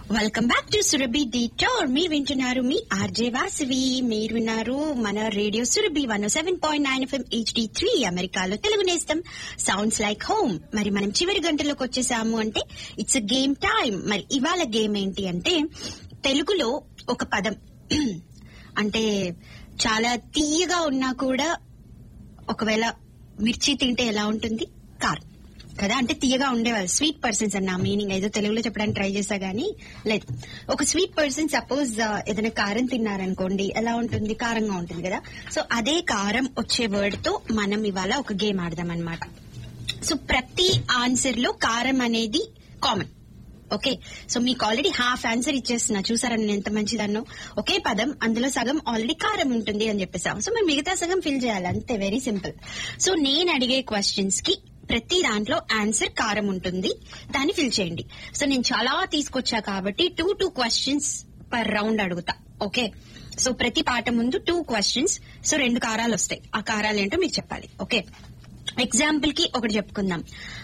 welcome back to Surabhi డిటోర్ మీరు వింటున్నారు మీ ఆర్జే వాసవి మీరు విన్నారు మన radio Surabhi one seven point nine FM HD three అమెరికాలో తెలుగు నేస్తం సౌండ్స్ లైక్ హోమ్ మరి మనం చివరి గంటలోకి వచ్చేసాము అంటే ఇట్స్ గేమ్ టైం మరి ఇవాళ గేమ్ ఏంటి అంటే తెలుగులో ఒక పదం అంటే చాలా తీయగా ఉన్నా కూడా ఒకవేళ మిర్చి తింటే ఎలా ఉంటుంది కారం కదా అంటే తీయగా ఉండేవాళ్ళు స్వీట్ పర్సన్స్ అన్న మీనింగ్ ఏదో తెలుగులో చెప్పడానికి ట్రై చేశా గానీ లేదు ఒక స్వీట్ పర్సన్ సపోజ్ ఏదైనా కారం తిన్నారనుకోండి ఎలా ఉంటుంది కారంగా ఉంటుంది కదా సో అదే కారం వచ్చే వర్డ్ తో మనం ఇవాళ ఒక గేమ్ ఆడదాం అనమాట సో ప్రతి ఆన్సర్ లో కారం అనేది కామన్ ఓకే సో మీకు ఆల్రెడీ హాఫ్ ఆన్సర్ ఇచ్చేస్తున్నా చూసారా నేను ఎంత మంచిదన్నో ఒకే పదం అందులో సగం ఆల్రెడీ కారం ఉంటుంది అని చెప్పేసాం సో మేము మిగతా సగం ఫిల్ చేయాలి అంతే వెరీ సింపుల్ సో నేను అడిగే క్వశ్చన్స్ కి ప్రతి దాంట్లో ఆన్సర్ కారం ఉంటుంది దాన్ని ఫిల్ చేయండి సో నేను చాలా తీసుకొచ్చా కాబట్టి two two questions per round అడుగుతా ఓకే సో ప్రతి పాట ముందు టూ క్వశ్చన్స్ సో రెండు కారాలు వస్తాయి ఆ కారాలు ఏంటో మీకు చెప్పాలి ఓకే ఎగ్జాంపుల్ కి ఒకటి చెప్పుకుందాం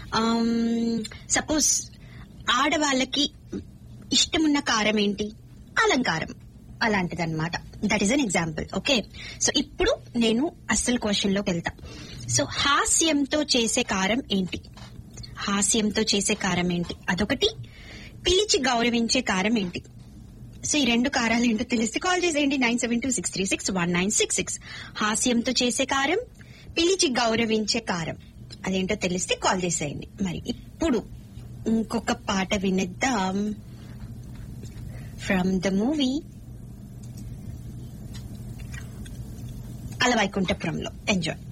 సపోజ్ ఆడవాళ్ళకి ఇష్టమున్న కారం ఏంటి అలంకారం అలాంటిదన్నమాట that is an example okay so ఇప్పుడు నేను అస్సలు క్వశ్చన్ లోకి వెళ్తా సో హాస్యంతో చేసే కారం ఏంటి హాస్యంతో చేసే కారం ఏంటి అదొకటి పిలిచి గౌరవించే కారం ఏంటి సో ఈ రెండు కారాలు ఏంటో తెలిసి కాల్ చేసేయండి nine seven two six three six one nine six six హాస్యంతో చేసే కారం పిలిచి గౌరవించే కారం అదేంటో తెలిస్తే కాల్ చేసేయండి మరి ఇప్పుడు ఇంకొక పాట వినేద్దాం from the movie Ala Vaikunthapurramuloo enjoy